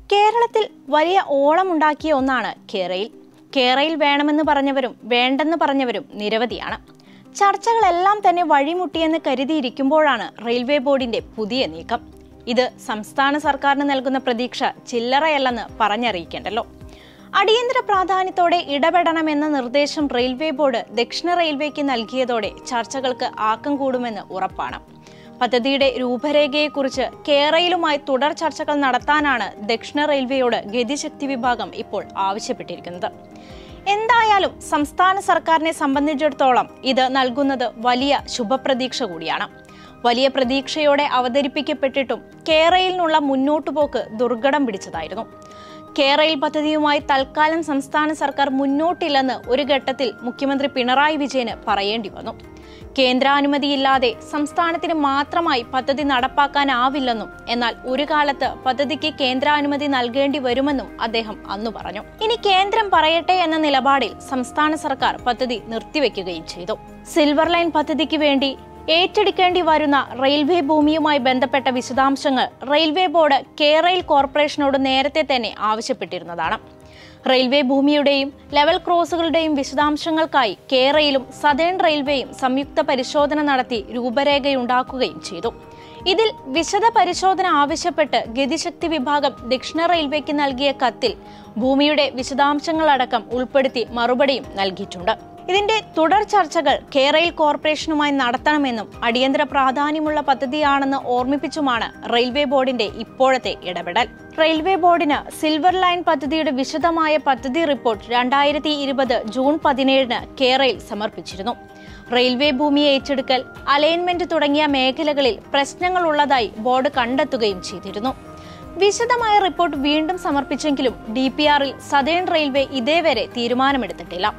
കേരളത്തിൽ വലിയ ഓളമുണ്ടാക്കിയ ഒന്നാണ് കേരയിൽ കേരയിൽ വേണമെന്ന് പറഞ്ഞവരും വേണ്ടെന്ന് പറഞ്ഞവരും നിരവധിയാണ് ചർച്ചകളെല്ലാം തന്നെ വഴിമുട്ടിയെന്ന് കരുതിയിരിക്കുമ്പോഴാണ് റെയിൽവേ ബോർഡിന്റെ പുതിയ നീക്കം ഇത് സംസ്ഥാന സർക്കാരിന് നൽകുന്ന പ്രതീക്ഷ ചില്ലറയല്ലെന്ന് പറഞ്ഞറിയിക്കേണ്ടല്ലോ അടിയന്തര പ്രാധാന്യത്തോടെ ഇടപെടണമെന്ന നിർദ്ദേശം റെയിൽവേ ബോർഡ് ദക്ഷിണ റെയിൽവേക്ക് നൽകിയതോടെ ചർച്ചകൾക്ക് ആക്കം കൂടുമെന്ന് ഉറപ്പാണ് പദ്ധതിയുടെ രൂപരേഖയെക്കുറിച്ച് കേരളയിലുമായി തുടർ ചർച്ചകൾ നടത്താനാണ് ദക്ഷിണ റെയിൽവേയോട് ഗതിശക്തി വിഭാഗം ഇപ്പോൾ ആവശ്യപ്പെട്ടിരിക്കുന്നത് എന്തായാലും സംസ്ഥാന സർക്കാരിനെ സംബന്ധിച്ചിടത്തോളം ഇത് നൽകുന്നത് വലിയ ശുഭപ്രതീക്ഷ കൂടിയാണ് വലിയ പ്രതീക്ഷയോടെ അവതരിപ്പിക്കപ്പെട്ടിട്ടും കേരളയിലുള്ള മുന്നോട്ടുപോക്ക് ദുർഘടം പിടിച്ചതായിരുന്നു കേരയിൽ പദ്ധതിയുമായി തൽക്കാലം സംസ്ഥാന സർക്കാർ മുന്നോട്ടില്ലെന്ന് ഒരു ഘട്ടത്തിൽ മുഖ്യമന്ത്രി പിണറായി വിജയന് പറയേണ്ടി വന്നു കേന്ദ്രാനുമതിയില്ലാതെ സംസ്ഥാനത്തിന് മാത്രമായി പദ്ധതി നടപ്പാക്കാനാവില്ലെന്നും എന്നാൽ ഒരു കാലത്ത് പദ്ധതിക്ക് കേന്ദ്രാനുമതി നൽകേണ്ടി വരുമെന്നും അദ്ദേഹം അന്നു പറഞ്ഞു ഇനി കേന്ദ്രം പറയട്ടെ എന്ന നിലപാടിൽ സംസ്ഥാന സർക്കാർ പദ്ധതി നിർത്തിവെക്കുകയും ചെയ്തു സിൽവർ ലൈൻ പദ്ധതിക്ക് വേണ്ടി ഏറ്റെടുക്കേണ്ടി വരുന്ന റെയിൽവേ ഭൂമിയുമായി ബന്ധപ്പെട്ട വിശദാംശങ്ങൾ റെയിൽവേ ബോർഡ് കേരയിൽ കോർപ്പറേഷനോട് നേരത്തെ തന്നെ ആവശ്യപ്പെട്ടിരുന്നതാണ് റെയിൽവേ ഭൂമിയുടെയും ലെവൽ ക്രോസുകളുടെയും വിശദാംശങ്ങൾക്കായി കേരളയിലും സതേൺ റെയിൽവേയും സംയുക്ത പരിശോധന നടത്തി രൂപരേഖയുണ്ടാക്കുകയും ചെയ്തു ഇതിൽ വിശദ പരിശോധന ആവശ്യപ്പെട്ട് ഗതിശക്തി വിഭാഗം ദക്ഷിണ റെയിൽവേക്ക് നൽകിയ കത്തിൽ ഭൂമിയുടെ വിശദാംശങ്ങളടക്കം ഉൾപ്പെടുത്തി മറുപടിയും നൽകിയിട്ടുണ്ട് ഇതിന്റെ തുടർ ചർച്ചകൾ കേരയിൽ കോർപ്പറേഷനുമായി നടത്തണമെന്നും അടിയന്തര പ്രാധാന്യമുള്ള പദ്ധതിയാണെന്ന് ഓർമ്മിപ്പിച്ചുമാണ് റെയിൽവേ ബോർഡിന്റെ ഇപ്പോഴത്തെ ഇടപെടൽ റെയിൽവേ ബോർഡിന് സിൽവർ ലൈൻ പദ്ധതിയുടെ വിശദമായ പദ്ധതി റിപ്പോർട്ട് രണ്ടായിരത്തി ഇരുപത് ജൂൺ പതിനേഴിന് കേരയിൽ സമർപ്പിച്ചിരുന്നു റെയിൽവേ ഭൂമി ഏറ്റെടുക്കൽ അലൈൻമെന്റ് തുടങ്ങിയ മേഖലകളിൽ പ്രശ്നങ്ങൾ ഉള്ളതായി ബോർഡ് കണ്ടെത്തുകയും ചെയ്തിരുന്നു വിശദമായ റിപ്പോർട്ട് വീണ്ടും സമർപ്പിച്ചെങ്കിലും ഡി പി ആറിൽ സതേൺ റെയിൽവേ ഇതേവരെ തീരുമാനമെടുത്തിട്ടില്ല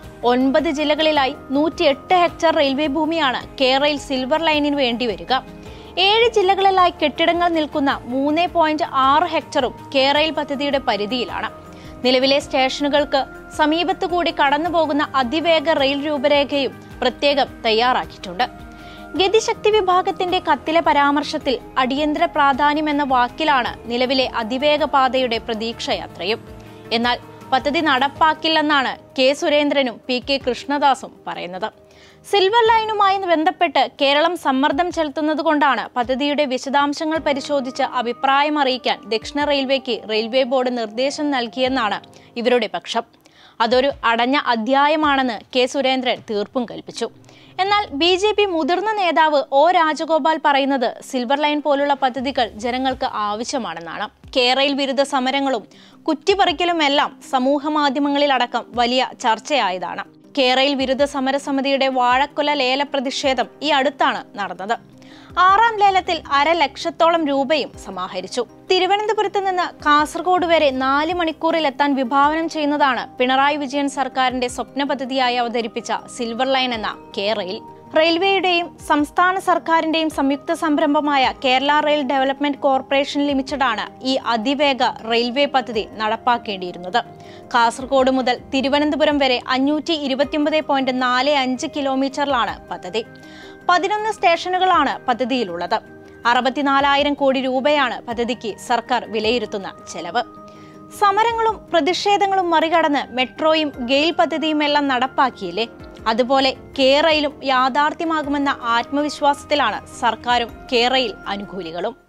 ഒൻപത് ജില്ലകളിലായി നൂറ്റി എട്ട് ഹെക്ടർ റെയിൽവേ ഭൂമിയാണ് കേരളയിൽ സിൽവർ ലൈനിന് വേണ്ടി വരിക ഏഴ് ജില്ലകളിലായി കെട്ടിടങ്ങൾ നിൽക്കുന്ന മൂന്ന് പോയിന്റ് ആറ് ഹെക്ടറും കേരളയിൽ പദ്ധതിയുടെ പരിധിയിലാണ് നിലവിലെ സ്റ്റേഷനുകൾക്ക് സമീപത്തു കൂടി കടന്നുപോകുന്ന അതിവേഗ റെയിൽ രൂപരേഖയും പ്രത്യേകം തയ്യാറാക്കിയിട്ടുണ്ട് ഗതിശക്തി വിഭാഗത്തിന്റെ കത്തിലെ പരാമർശത്തിൽ അടിയന്തര പ്രാധാന്യം എന്ന വാക്കിലാണ് നിലവിലെ അതിവേഗ പാതയുടെ പ്രതീക്ഷയാത്രയും എന്നാൽ പദ്ധതി നടപ്പാക്കില്ലെന്നാണ് കെ സുരേന്ദ്രനും പി കെ കൃഷ്ണദാസും പറയുന്നത് സിൽവർ ലൈനുമായി ബന്ധപ്പെട്ട് കേരളം സമ്മർദ്ദം ചെലുത്തുന്നതുകൊണ്ടാണ് പദ്ധതിയുടെ വിശദാംശങ്ങൾ പരിശോധിച്ച് അഭിപ്രായം അറിയിക്കാൻ ദക്ഷിണ റെയിൽവേക്ക് റെയിൽവേ ബോർഡ് നിർദ്ദേശം നൽകിയെന്നാണ് ഇവരുടെ പക്ഷം അതൊരു അടഞ്ഞ അധ്യായമാണെന്ന് കെ സുരേന്ദ്രൻ തീർപ്പും കൽപ്പിച്ചു എന്നാൽ ബി ജെ പി മുതിർന്ന നേതാവ് ഒ രാജഗോപാൽ പറയുന്നത് സിൽവർ ലൈൻ പോലുള്ള പദ്ധതികൾ ജനങ്ങൾക്ക് ആവശ്യമാണെന്നാണ് കേരളയിൽ വിരുദ്ധ സമരങ്ങളും കുറ്റിപ്പറിക്കലുമെല്ലാം സമൂഹ മാധ്യമങ്ങളിലടക്കം വലിയ ചർച്ചയായതാണ് കേരളയിൽ വിരുദ്ധ സമരസമിതിയുടെ വാഴക്കൊല ലേല പ്രതിഷേധം ഈ അടുത്താണ് നടന്നത് ആറാം ലേലത്തിൽ അര ലക്ഷത്തോളം രൂപയും സമാഹരിച്ചു തിരുവനന്തപുരത്ത് നിന്ന് കാസർഗോഡ് വരെ നാല് മണിക്കൂറിൽ എത്താൻ വിഭാവനം ചെയ്യുന്നതാണ് പിണറായി വിജയൻ സർക്കാരിന്റെ സ്വപ്ന പദ്ധതിയായി അവതരിപ്പിച്ച സിൽവർ ലൈൻ എന്ന കേരയിൽ റെയിൽവേയുടെയും സംസ്ഥാന സർക്കാരിന്റെയും സംയുക്ത സംരംഭമായ കേരള റെയിൽ ഡെവലപ്മെന്റ് കോർപ്പറേഷൻ ലിമിറ്റഡാണ് ഈ അതിവേഗ റെയിൽവേ പദ്ധതി നടപ്പാക്കേണ്ടിയിരുന്നത് കാസർഗോഡ് മുതൽ തിരുവനന്തപുരം വരെ അഞ്ഞൂറ്റി ഇരുപത്തിയൊമ്പത് പോയിന്റ് നാല് അഞ്ച് കിലോമീറ്ററിലാണ് പദ്ധതി പതിനൊന്ന് സ്റ്റേഷനുകളാണ് പദ്ധതിയിലുള്ളത് അറുപത്തിനാലായിരം കോടി രൂപയാണ് പദ്ധതിക്ക് സർക്കാർ വിലയിരുത്തുന്ന ചെലവ് സമരങ്ങളും പ്രതിഷേധങ്ങളും മറികടന്ന് മെട്രോയും ഗെയിൽ പദ്ധതിയുമെല്ലാം നടപ്പാക്കിയില്ലേ അതുപോലെ കേരളയിലും യാഥാർത്ഥ്യമാകുമെന്ന ആത്മവിശ്വാസത്തിലാണ് സർക്കാരും കേരളയിൽ അനുകൂലികളും